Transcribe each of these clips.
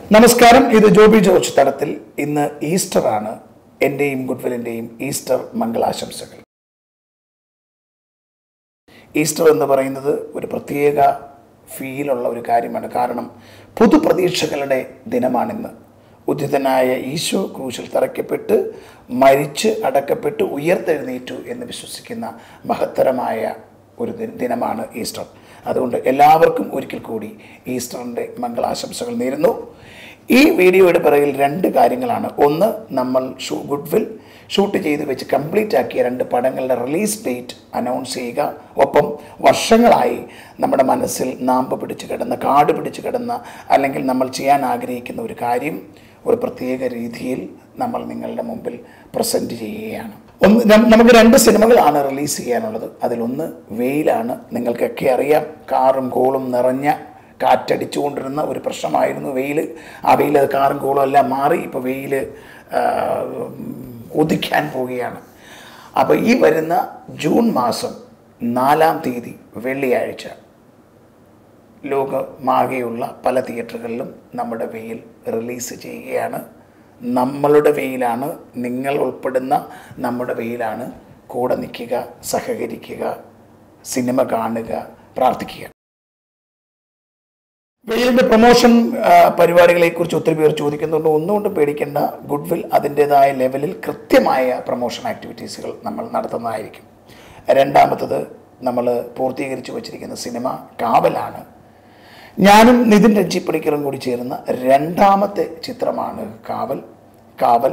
നമസ്കാരം ഇത് ജോബി ജോർജ് തടത്തിൽ ഇന്ന് ഈസ്റ്റർ ആണ് എൻ്റെയും ഗുഡ്വിലിൻ്റെയും ഈസ്റ്റർ മംഗളാശംസകൾ ഈസ്റ്റർ എന്ന് പറയുന്നത് ഒരു പ്രത്യേക ഫീലുള്ള ഒരു കാര്യമാണ് കാരണം പുതുപ്രതീക്ഷകളുടെ ദിനമാണിന്ന് ഉദിതനായ ഈശോ ക്രൂശിൽ തറയ്ക്കപ്പെട്ട് മരിച്ച് അടക്കപ്പെട്ട് ഉയർത്തെഴുന്നേറ്റു എന്ന് വിശ്വസിക്കുന്ന മഹത്തരമായ ഒരു ദി- ദിനമാണ് ഈസ്റ്റർ അതുകൊണ്ട് എല്ലാവർക്കും ഒരിക്കൽ കൂടി ഈസ്റ്ററിൻ്റെ മംഗളാശംസകൾ നേരുന്നു ഈ വീഡിയോയുടെ പിറകിൽ രണ്ട് കാര്യങ്ങളാണ് ഒന്ന് നമ്മൾ ഷൂ ഗുഡ്വിൽ ഷൂട്ട് ചെയ്ത് വെച്ച് കംപ്ലീറ്റ് ആക്കിയ രണ്ട് പടങ്ങളുടെ റിലീസ് ഡേറ്റ് അനൗൺസ് ചെയ്യുക ഒപ്പം വർഷങ്ങളായി നമ്മുടെ മനസ്സിൽ നാമ്പ് പിടിച്ച് കിടന്ന കാട് പിടിച്ച് കിടന്ന അല്ലെങ്കിൽ നമ്മൾ ചെയ്യാൻ ആഗ്രഹിക്കുന്ന ഒരു കാര്യം ഒരു പ്രത്യേക രീതിയിൽ നമ്മൾ നിങ്ങളുടെ മുമ്പിൽ പ്രസൻറ്റ് ചെയ്യുകയാണ് ഒന്ന് നം- നമുക്ക് രണ്ട് സിനിമകളാണ് റിലീസ് ചെയ്യാനുള്ളത് അതിലൊന്ന് വെയിലാണ് നിങ്ങൾക്കൊക്കെ അറിയാം കാറും കോളും നിറഞ്ഞ കാറ്റടിച്ചുകൊണ്ടിരുന്ന ഒരു പ്രശ്നമായിരുന്നു വെയിൽ ആ വെയിൽ അത് കാറും കോളും എല്ലാം മാറി ഇപ്പോൾ വെയിൽ ഉദിക്കാൻ പോവുകയാണ് അപ്പോൾ ഈ വരുന്ന ജൂൺ മാസം നാലാം തീയതി വെള്ളിയാഴ്ച ലോകമാകെയുള്ള പല തിയേറ്ററുകളിലും നമ്മുടെ വെയിൽ റിലീസ് ചെയ്യുകയാണ് നമ്മളുടെ വെയിലാണ് നിങ്ങൾ ഉൾപ്പെടുന്ന നമ്മുടെ വെയിലാണ് കൂടെ നിൽക്കുക സഹകരിക്കുക സിനിമ കാണുക പ്രാർത്ഥിക്കുക വെയിലിൻ്റെ പ്രൊമോഷൻ ആ, പരിപാടികളെക്കുറിച്ച് ഒത്തിരി പേർ ചോദിക്കുന്നുണ്ട് ഒന്നുകൊണ്ടും പേടിക്കേണ്ട ഗുഡ്വിൽ അതിൻ്റെതായ ലെവലിൽ കൃത്യമായ പ്രൊമോഷൻ ആക്ടിവിറ്റീസുകൾ നമ്മൾ നടത്തുന്നതായിരിക്കും രണ്ടാമത്തത് നമ്മൾ പൂർത്തീകരിച്ച് വച്ചിരിക്കുന്ന സിനിമ കാവലാണ് ഞാനും നിതിൻ രഞ്ജിപ്പണിക്കറും കൂടി ചേരുന്ന രണ്ടാമത്തെ ചിത്രമാണ് കാവൽ കാവൽ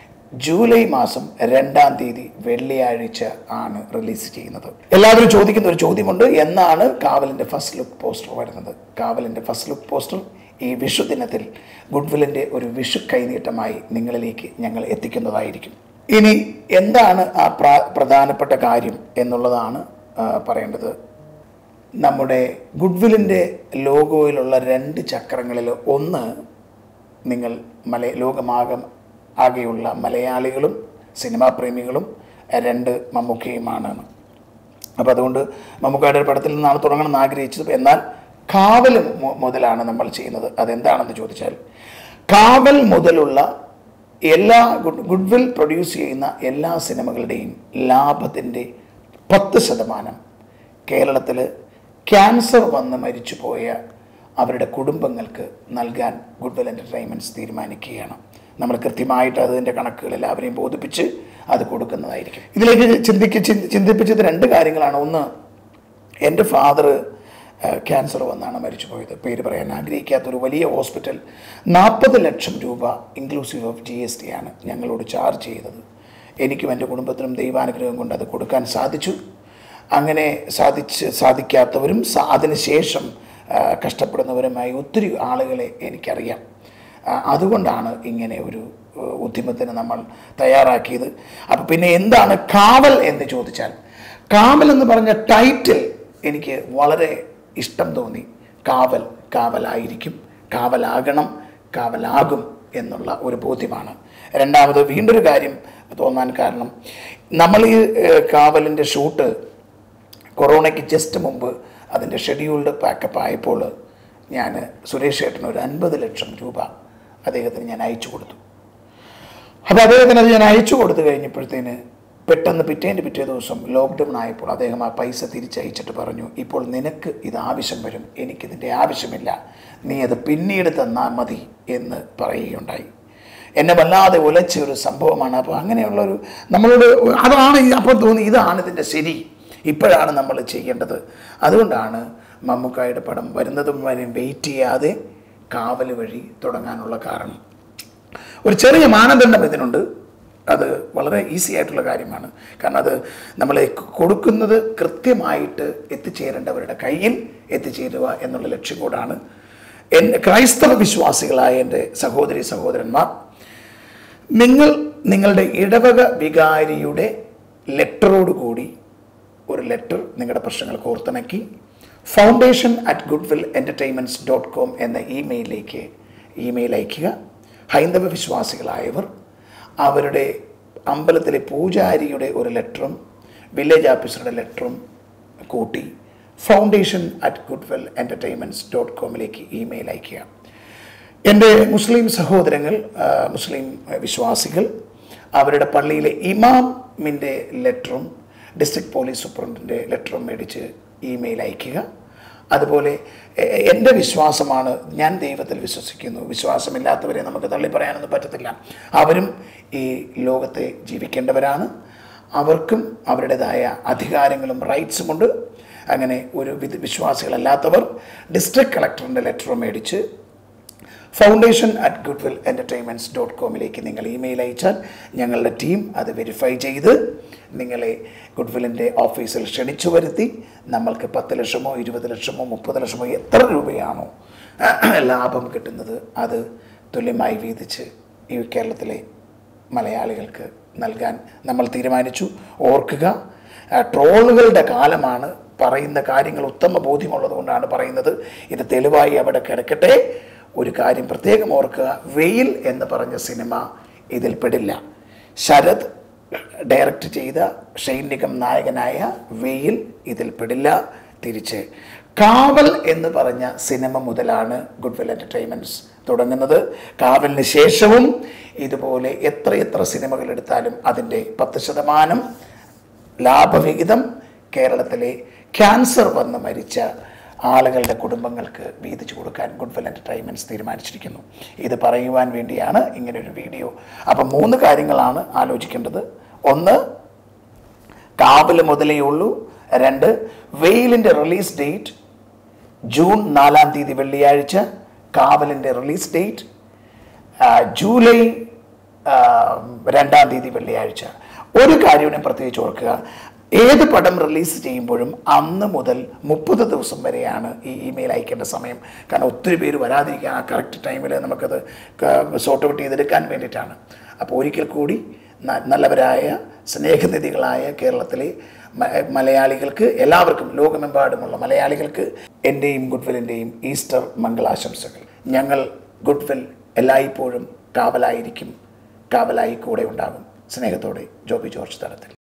ജൂലൈ മാസം രണ്ടാം തീയതി വെള്ളിയാഴ്ച ആണ് റിലീസ് ചെയ്യുന്നത് എല്ലാവരും ചോദിക്കുന്ന ഒരു ചോദ്യമുണ്ട് എന്നാണ് കാവലിൻ്റെ ഫസ്റ്റ് ലുക്ക് പോസ്റ്റർ വരുന്നത് കാവലിൻ്റെ ഫസ്റ്റ് ലുക്ക് പോസ്റ്റർ ഈ വിഷു ദിനത്തിൽ ഗുഡ്വില്ലിൻ്റെ ഒരു വിഷു കൈനീട്ടമായി നിങ്ങളിലേക്ക് ഞങ്ങൾ എത്തിക്കുന്നതായിരിക്കും ഇനി എന്താണ് ആ പ്ര- പ്രധാനപ്പെട്ട കാര്യം എന്നുള്ളതാണ് ആ, പറയേണ്ടത് നമ്മുടെ ഗുഡ്വില്ലിൻ്റെ ലോഗോയിലുള്ള രണ്ട് ചക്രങ്ങളിൽ ഒന്ന് നിങ്ങൾ മല ലോകമാകം ആകെയുള്ള മലയാളികളും സിനിമാ പ്രേമികളും രണ്ട് മമ്മൂക്കയുമാണ് അപ്പോൾ അതുകൊണ്ട് മമ്മൂക്കയുടെ ഒരു പടത്തിൽ നിന്നാണ് തുടങ്ങണമെന്ന് ആഗ്രഹിച്ചത് എന്നാൽ കാവൽ മു- മുതലാണ് നമ്മൾ ചെയ്യുന്നത് അതെന്താണെന്ന് ചോദിച്ചാൽ കാവൽ മുതലുള്ള എല്ലാ ഗുഡ് ഗുഡ്വിൽ പ്രൊഡ്യൂസ് ചെയ്യുന്ന എല്ലാ സിനിമകളുടെയും ലാഭത്തിൻ്റെ പത്ത് ശതമാനം കേരളത്തിൽ ക്യാൻസർ വന്ന് മരിച്ചുപോയ അവരുടെ കുടുംബങ്ങൾക്ക് നൽകാൻ ഗുഡ്വിൽ എൻ്റർടൈൻമെൻറ്റ്സ് തീരുമാനിക്കുകയാണ് നമ്മൾ കൃത്യമായിട്ട് അതിൻ്റെ കണക്കുകൾ എല്ലാവരെയും ബോധിപ്പിച്ച് അത് കൊടുക്കുന്നതായിരിക്കും ഇതിലേക്ക് ചിന്തിക്ക് ചിന്തി- ചിന്തിപ്പിച്ചത് രണ്ട് കാര്യങ്ങളാണ് ഒന്ന് എൻ്റെ ഫാദർ ക്യാൻസർ വന്നാണ് മരിച്ചുപോയത് പേര് പറയാൻ ആഗ്രഹിക്കാത്ത ഒരു വലിയ ഹോസ്പിറ്റൽ നാൽപ്പത് ലക്ഷം രൂപ inclusive of G S T ആണ് ഞങ്ങളോട് ചാർജ് ചെയ്തത് എനിക്കും എൻ്റെ കുടുംബത്തിനും ദൈവാനുഗ്രഹം കൊണ്ട് അത് കൊടുക്കാൻ സാധിച്ചു അങ്ങനെ സാധിച്ച് സാധിക്കാത്തവരും സ- അതിനുശേഷം ആ, കഷ്ടപ്പെടുന്നവരുമായി ഒത്തിരി ആളുകളെ എനിക്കറിയാം ആ, അതുകൊണ്ടാണ് ഇങ്ങനെ ഒരു ഏഹ്, ഉദ്യമത്തിന് നമ്മൾ തയ്യാറാക്കിയത് അപ്പം പിന്നെ എന്താണ് കാവൽ എന്ന് ചോദിച്ചാൽ കാവൽ എന്ന് പറഞ്ഞ ടൈറ്റിൽ എനിക്ക് വളരെ ഇഷ്ടം തോന്നി കാവൽ കാവലായിരിക്കും കാവലാകണം കാവലാകും എന്നുള്ള ഒരു ബോധ്യമാണ് രണ്ടാമത് വീണ്ടൊരു കാര്യം തോന്നാൻ കാരണം നമ്മൾ ഈ ഏഹ്, കാവലിൻ്റെ ഷൂട്ട് കൊറോണയ്ക്ക് ജസ്റ്റ് മുമ്പ് അതിൻ്റെ ഷെഡ്യൂൾഡ് പാക്കപ്പ് ആയപ്പോൾ ഞാൻ സുരേഷ് ഏട്ടന് ഒരു അൻപത് ലക്ഷം രൂപ അദ്ദേഹത്തിന് ഞാൻ അയച്ചു കൊടുത്തു അപ്പോൾ അദ്ദേഹത്തിന് അത് ഞാൻ അയച്ചു കൊടുത്തു കഴിഞ്ഞപ്പോഴത്തേന് പെട്ടെന്ന് പിറ്റേൻ്റെ പിറ്റേ ദിവസം ലോക്ക്ഡൗൺ ആയപ്പോൾ അദ്ദേഹം ആ പൈസ തിരിച്ചയച്ചിട്ട് പറഞ്ഞു ഇപ്പോൾ നിനക്ക് ഇത് ആവശ്യം വരും എനിക്കിതിൻ്റെ ആവശ്യമില്ല നീ അത് പിന്നീട് തന്നാൽ മതി എന്ന് പറയുകയുണ്ടായി എന്നെ വല്ലാതെ ഉലച്ച ഒരു സംഭവമാണ് അപ്പോൾ അങ്ങനെയുള്ളൊരു നമ്മളോട് അതാണ് ഈ- അപ്പോൾ തോന്നി ഇതാണ് ഇതിൻ്റെ ശരി ഇപ്പോഴാണ് നമ്മൾ ചെയ്യേണ്ടത് അതുകൊണ്ടാണ് മമ്മൂക്കായുടെ പടം വരുന്നതും വരെയും വെയിറ്റ് ചെയ്യാതെ കാവൽ വഴി തുടങ്ങാനുള്ള കാരണം ഒരു ചെറിയ മാനദണ്ഡം ഇതിനുണ്ട് അത് വളരെ ഈസി ആയിട്ടുള്ള കാര്യമാണ് കാരണം അത് നമ്മളെ കൊടുക്കുന്നത് കൃത്യമായിട്ട് എത്തിച്ചേരേണ്ടവരുടെ കയ്യിൽ എത്തിച്ചേരുക എന്നുള്ള ലക്ഷ്യം കൂടാണ് എൻ്റെ ക്രൈസ്തവ വിശ്വാസികളായ എൻ്റെ സഹോദരി സഹോദരന്മാർ നിങ്ങൾ നിങ്ങളുടെ ഇടവക വികാരിയുടെ ലെറ്ററോട് കൂടി ഒരു ലെറ്റർ നിങ്ങളുടെ പ്രശ്നങ്ങൾ കോർത്തിണക്കി foundation at goodwill entertainments dot com എന്ന ഇമെയിലിലേക്ക് ഇമെയിൽ അയയ്ക്കുക ഹൈന്ദവ വിശ്വാസികളായവർ അവരുടെ അമ്പലത്തിലെ പൂജാരിയുടെ ഒരു ലെറ്ററും വില്ലേജ് ഓഫീസറുടെ ലെറ്ററും കൂട്ടി foundation at goodwill entertainments dot കോമിലേക്ക് ഇമെയിൽ അയയ്ക്കുക എൻ്റെ മുസ്ലിം സഹോദരങ്ങൾ ആ, മുസ്ലിം വിശ്വാസികൾ അവരുടെ പള്ളിയിലെ ഇമാമിൻ്റെ ലെറ്ററും ഡിസ്ട്രിക്ട് പോലീസ് സൂപ്രണ്ടിൻ്റെ ലെറ്ററും മേടിച്ച് ഇമെയിൽ അയയ്ക്കുക അതുപോലെ എ- എൻ്റെ വിശ്വാസമാണ് ഞാൻ ദൈവത്തിൽ വിശ്വസിക്കുന്നു വിശ്വാസമില്ലാത്തവരെ നമുക്ക് തള്ളി പറയാനൊന്നും പറ്റത്തില്ല അവരും ഈ ലോകത്തെ ജീവിക്കേണ്ടവരാണ് അവർക്കും അവരുടേതായ അധികാരങ്ങളും റൈറ്റ്സുമുണ്ട് അങ്ങനെ ഒരു വിധ- വിശ്വാസികളല്ലാത്തവർ ഡിസ്ട്രിക്ട് കളക്ടറിൻ്റെ ലെറ്റർ മേടിച്ച് foundation at goodwill entertainments dot കോമിലേക്ക് നിങ്ങൾ ഇമെയിൽ അയച്ചാൽ ഞങ്ങളുടെ ടീം അത് വെരിഫൈ ചെയ്ത് നിങ്ങളെ ഗുഡ്വില്ലിൻ്റെ ഓഫീസിൽ ക്ഷണിച്ചു വരുത്തി നമ്മൾക്ക് പത്ത് ലക്ഷമോ ഇരുപത് ലക്ഷമോ മുപ്പത് ലക്ഷമോ എത്ര രൂപയാണോ ലാഭം കിട്ടുന്നത് അത് തുല്യമായി വീതിച്ച് ഈ കേരളത്തിലെ മലയാളികൾക്ക് നൽകാൻ നമ്മൾ തീരുമാനിച്ചു ഓർക്കുക ആ, ട്രോളുകളുടെ കാലമാണ് പറയുന്ന കാര്യങ്ങൾ ഉത്തമ ബോധ്യമുള്ളത് കൊണ്ടാണ് പറയുന്നത് ഇത് തെളിവായി അവിടെ കിടക്കട്ടെ ഒരു കാര്യം പ്രത്യേകം ഓർക്കുക വെയിൽ എന്ന് പറഞ്ഞ സിനിമ ഇതിൽ പെടില്ല ശരത് ഡയറക്റ്റ് ചെയ്ത ഷെയ്ൻ നിഗം നായകനായ വെയിൽ ഇതിൽ പെടില്ല തിരിച്ച് കാവൽ എന്ന് പറഞ്ഞ സിനിമ മുതലാണ് ഗുഡ്വിൽ എൻ്റർടൈൻമെൻറ്റ്സ് തുടങ്ങുന്നത് കാവലിന് ശേഷവും ഇതുപോലെ എത്രയെത്ര സിനിമകൾ എടുത്താലും അതിൻ്റെ പത്ത് ശതമാനം ലാഭവിഹിതം കേരളത്തിലെ ക്യാൻസർ വന്ന് മരിച്ച ആളുകളുടെ കുടുംബങ്ങൾക്ക് വീതിച്ചു കൊടുക്കാൻ ഗുഡ്വിൽ എൻ്റർടൈൻമെൻറ്റ്സ് തീരുമാനിച്ചിരിക്കുന്നു ഇത് പറയുവാൻ വേണ്ടിയാണ് ഇങ്ങനൊരു വീഡിയോ അപ്പം മൂന്ന് കാര്യങ്ങളാണ് ആലോചിക്കേണ്ടത് ഒന്ന് കാവല് മുതലേ ഉള്ളൂ രണ്ട് വെയിലിൻ്റെ റിലീസ് ഡേറ്റ് ജൂൺ നാലാം തീയതി വെള്ളിയാഴ്ച കാവലിൻ്റെ റിലീസ് ഡേറ്റ് ആ, ജൂലൈ ആ, രണ്ടാം തീയതി വെള്ളിയാഴ്ച ഒരു കാര്യം ഞാൻ പ്രത്യേകിച്ച് ഓർക്കുക ഏത് പടം റിലീസ് ചെയ്യുമ്പോഴും അന്ന് മുതൽ മുപ്പത് ദിവസം വരെയാണ് ഈ ഇമെയിൽ അയക്കേണ്ട സമയം കാരണം ഒത്തിരി പേര് വരാതിരിക്കുക ആ കറക്റ്റ് ടൈമിൽ നമുക്കത് സോർട്ട് ഔട്ട് ചെയ്തെടുക്കാൻ വേണ്ടിയിട്ടാണ് അപ്പോൾ ഒരിക്കൽ കൂടി ന- നല്ലവരായ സ്നേഹനിധികളായ കേരളത്തിലെ മ- മലയാളികൾക്ക് എല്ലാവർക്കും ലോകമെമ്പാടുമുള്ള മലയാളികൾക്ക് എൻ്റെയും ഗുഡ്വിലിൻ്റെയും ഈസ്റ്റർ മംഗളാശംസകൾ ഞങ്ങൾ ഗുഡ്വിൽ എല്ലായ്പ്പോഴും കാവലായിരിക്കും കാവലായി കൂടെ ഉണ്ടാകും സ്നേഹത്തോടെ ജോബി ജോർജ് തലത്തിൽ